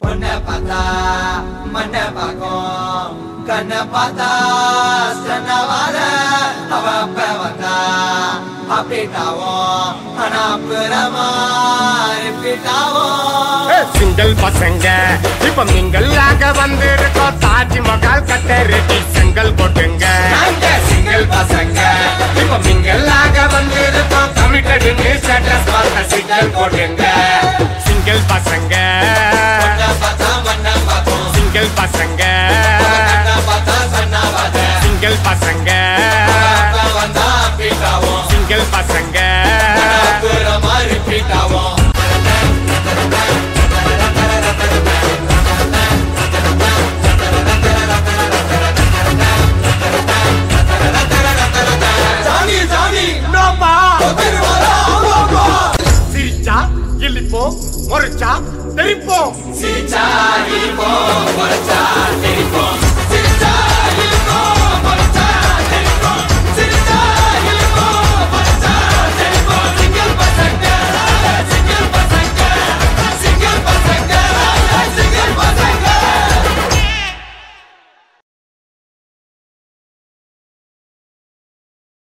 பொண்ணை பார்த்தா மண்ணை பார்க்கும் கண்ணை பார்த்தா சன்னவாத அவ அப்ப வந்தா அப்படிட்டாவும் ஆனா புறமா ரிப்பீட்டாவும் சிங்கிள் பசங்க இப்ப நீங்கள் ஆக வந்திருக்கோம் தாஜ்மஹால் கட்ட ரெட்டி செங்கல் கொட்டுங்க நாங்க சிங்கிள் பசங்க இப்ப நீங்கள் ஆக வந்திருக்கோம் கமிட்டடுன்னு ஸ்டேட்டஸ் பார்த்த சிங்கிள் கொட்டுங்க சிங்கிள் பசங்க பொண்ணை பார்த்தா மண்ணை பார்க்கும் சிங்கிள் பசங்க கண்ணை பார்த்தா சன்னவாத சிங்கிள் பசங்க அப்ப வந்தா அப்படிட்டாவும் சிங்கிள் பசங்க புறமா ரிப்பீட்டாவும் ஜானி ஜானி நோப்பா திருவாரா ஆமாப்பா சிரிச்சா இழிப்போம் முறைச்சா தெரிப்போம் சிரிச்சா இனிப்போ குறைச்சா தெரிப்போ